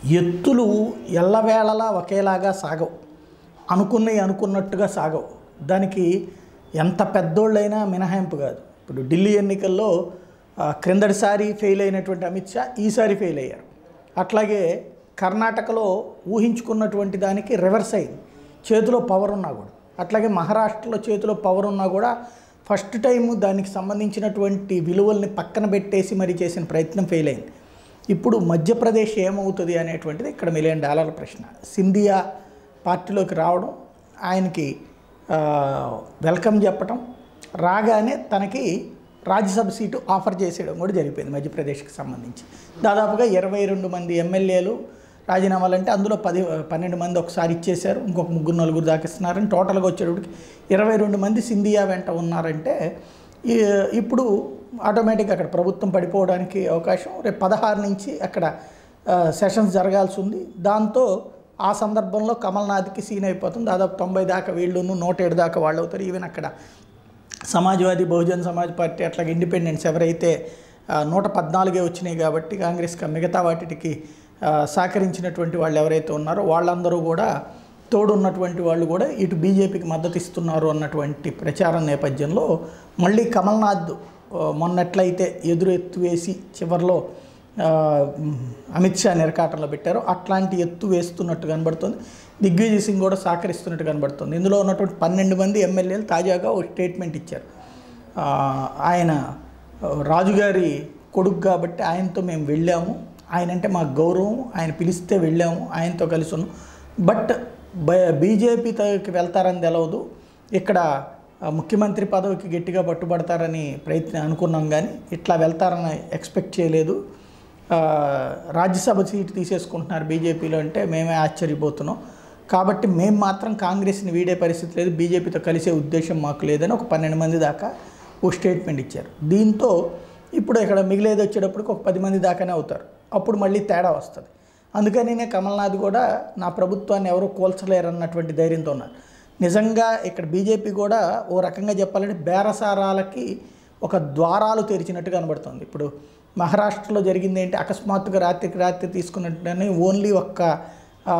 ఎత్తులు ఎల్లవేళలా ఒకేలాగా సాగవు అనుకున్నవి అనుకున్నట్టుగా సాగవు దానికి ఎంత పెద్దోళ్ళైనా మినహాయింపు కాదు ఇప్పుడు ఢిల్లీ ఎన్నికల్లో ఆ, క్రిందటిసారి ఫెయిల్ అయినటువంటి అమిత్ షా ఈసారి ఫెయిల్ అయ్యారు అట్లాగే కర్ణాటకలో ఊహించుకున్నటువంటి దానికి రివర్స్ అయింది చేతిలో పవర్ ఉన్నా కూడా అట్లాగే మహారాష్ట్రలో చేతిలో పవర్ ఉన్నా కూడా ఫస్ట్ టైం దానికి సంబంధించినటువంటి విలువల్ని పక్కన పెట్టేసి మరి చేసిన ప్రయత్నం ఫెయిల్ అయింది ఇప్పుడు మధ్యప్రదేశ్ ఏమవుతుంది అనేటువంటిది ఇక్కడ మిలియన్ డాలర్ల ప్రశ్న సింధియా పార్టీలోకి రావడం ఆయనకి ఆ, వెల్కమ్ చెప్పటం రాగానే తనకి రాజ్యసభ సీటు ఆఫర్ చేసేయడం కూడా జరిగిపోయింది మధ్యప్రదేశ్కి సంబంధించి దాదాపుగా ఇరవై రెండు మంది ఎమ్మెల్యేలు రాజీనామాలు అంటే అందులో పది పన్నెండు మంది ఒకసారి ఇచ్చేశారు ఇంకొక ముగ్గురు నలుగురు దాకా ఇస్తున్నారని టోటల్గా వచ్చేటప్పటికి ఇరవై రెండు మంది సింధియా వెంట ఉన్నారంటే ఈ- ఇప్పుడు ఆటోమేటిక్గా అక్కడ ప్రభుత్వం పడిపోవడానికి అవకాశం రేపు పదహారు నుంచి అక్కడ ఆ, సెషన్స్ జరగాల్సి ఉంది దాంతో ఆ సందర్భంలో కమల్నాథ్కి సీన్ అయిపోతుంది దాదాపు తొంభై దాకా వీళ్ళును నూట ఏడు దాకా వాళ్ళు అవుతారు ఈవెన్ అక్కడ సమాజ్వాదీ బహుజన్ సమాజ్ పార్టీ అట్లాగే ఇండిపెండెన్స్ ఎవరైతే ఆ, నూట పద్నాలుగే వచ్చినాయి కాబట్టి కాంగ్రెస్కి మిగతా వాటికి ఆ, సహకరించినటువంటి వాళ్ళు ఎవరైతే ఉన్నారో వాళ్ళందరూ కూడా తోడున్నటువంటి వాళ్ళు కూడా ఇటు బీజేపీకి మద్దతు ఇస్తున్నారు అన్నటువంటి ప్రచారం నేపథ్యంలో మళ్ళీ కమల్నాథ్ ఆ, మొన్నట్లయితే ఎదురు ఎత్తు వేసి చివరిలో ఆ, అమిత్ షా నిరకాటంలో పెట్టారో అట్లాంటి ఎత్తు వేస్తున్నట్టు కనబడుతుంది దిగ్విజయ్ సింగ్ కూడా సహకరిస్తున్నట్టు కనబడుతుంది ఇందులో ఉన్నటువంటి పన్నెండు మంది ఎమ్మెల్యేలు తాజాగా ఒక స్టేట్మెంట్ ఇచ్చారు ఆ, ఆయన ఆ, రాజుగారి కొడుకు కాబట్టి ఆయనతో మేము వెళ్ళాము ఆయన అంటే మాకు గౌరవం ఆయన పిలిస్తే వెళ్ళాము ఆయనతో కలిసి ఉన్నాం బట్ బీజేపీకి వెళ్తారని తెలవదు ఇక్కడ ఆ, ముఖ్యమంత్రి పదవికి గట్టిగా పట్టుబడతారని ప్రయత్నం అనుకున్నాం కానీ ఇట్లా వెళ్తారని ఎక్స్పెక్ట్ చేయలేదు ఆ, రాజ్యసభ సీటు తీసేసుకుంటున్నారు బీజేపీలో అంటే మేమే ఆశ్చర్యపోతున్నాం కాబట్టి మేము మాత్రం కాంగ్రెస్ని వీడే పరిస్థితి లేదు బీజేపీతో కలిసే ఉద్దేశం మాకు లేదని ఒక పన్నెండు మంది దాకా ఓ స్టేట్మెంట్ ఇచ్చారు దీంతో ఇప్పుడు ఇక్కడ మిగిలేది వచ్చేటప్పటికి ఒక పది మంది దాకానే అవుతారు అప్పుడు మళ్ళీ తేడా వస్తుంది అందుకనినే కమల్నాథ్ కూడా నా ప్రభుత్వాన్ని ఎవరు కూల్చలేరన్నటువంటి ధైర్యంతో ఉన్నారు నిజంగా ఇక్కడ బీజేపీ కూడా ఓ రకంగా చెప్పాలంటే బేరసారాలకి ఒక ద్వారాలు తెరిచినట్టు కనబడుతుంది ఇప్పుడు మహారాష్ట్రలో జరిగింది ఏంటి అకస్మాత్తుగా రాత్రికి రాత్రి తీసుకున్నట్టుగానే ఓన్లీ ఒక్క ఆ,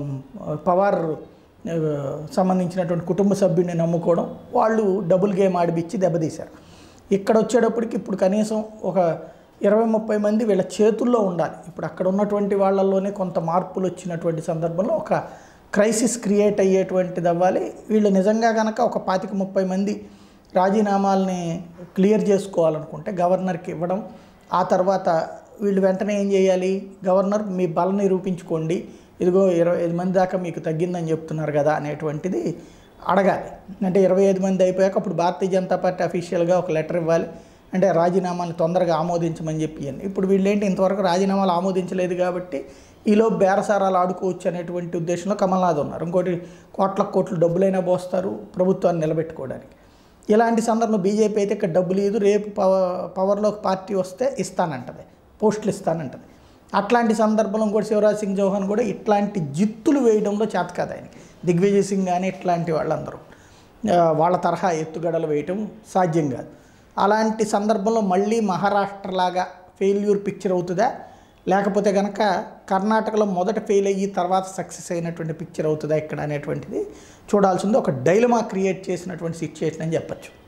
పవార్ ఆ, సంబంధించినటువంటి కుటుంబ సభ్యుడిని నమ్ముకోవడం వాళ్ళు డబుల్ గేమ్ ఆడిపిచ్చి దెబ్బతీశారు ఇక్కడ వచ్చేటప్పటికి ఇప్పుడు కనీసం ఒక ఇరవై ముప్పై మంది వీళ్ళ చేతుల్లో ఉండాలి ఇప్పుడు అక్కడ ఉన్నటువంటి వాళ్ళల్లోనే కొంత మార్పులు వచ్చినటువంటి సందర్భంలో ఒక క్రైసిస్ క్రియేట్ అయ్యేటువంటిది అవ్వాలి వీళ్ళు నిజంగా కనుక ఒక పాతిక ముప్పై మంది రాజీనామాల్ని క్లియర్ చేసుకోవాలనుకుంటే గవర్నర్కి ఇవ్వడం ఆ తర్వాత వీళ్ళు వెంటనే ఏం చేయాలి గవర్నర్ మీ బలం నిరూపించుకోండి ఇదిగో ఇరవై ఐదు మంది దాకా మీకు తగ్గిందని చెప్తున్నారు కదా అనేటువంటిది అడగాలి అంటే ఇరవై ఐదు మంది అయిపోయాక అప్పుడు భారతీయ జనతా పార్టీ అఫీషియల్గా ఒక లెటర్ ఇవ్వాలి అంటే రాజీనామాని తొందరగా ఆమోదించమని చెప్పి అని ఇప్పుడు వీళ్ళేంటి ఇంతవరకు రాజీనామాలు ఆమోదించలేదు కాబట్టి ఈలో బేరసారాలు ఆడుకోవచ్చు అనేటువంటి ఉద్దేశంలో కమల్నాథ్ ఉన్నారు ఇంకోటి కోట్ల కోట్లు డబ్బులైనా పోస్తారు ప్రభుత్వాన్ని నిలబెట్టుకోవడానికి ఇలాంటి సందర్భంలో బీజేపీ అయితే ఇక్కడ డబ్బులు లేదు రేపు పవర్ పవర్లోకి పార్టీ వస్తే ఇస్తానంటది పోస్టులు ఇస్తానంటది అట్లాంటి సందర్భంలో కూడా శివరాజ్ సింగ్ చౌహాన్ కూడా ఇట్లాంటి జిత్తులు వేయడంలో చేత కాదు ఆయనకి దిగ్విజయ్ సింగ్ కానీ ఇట్లాంటి వాళ్ళందరూ ఆ, వాళ్ళ తరహా ఎత్తుగడలు వేయటం సాధ్యం కాదు అలాంటి సందర్భంలో మళ్ళీ మహారాష్ట్ర లాగా ఫెయిల్యూర్ పిక్చర్ అవుతుందా లేకపోతే కనుక కర్ణాటకలో మొదట ఫెయిల్ అయ్యి తర్వాత సక్సెస్ అయినటువంటి పిక్చర్ అవుతుందా ఇక్కడ అనేటువంటిది చూడాల్సింది ఒక డైలమా క్రియేట్ చేసినటువంటి సిచ్యుయేషన్ అని చెప్పచ్చు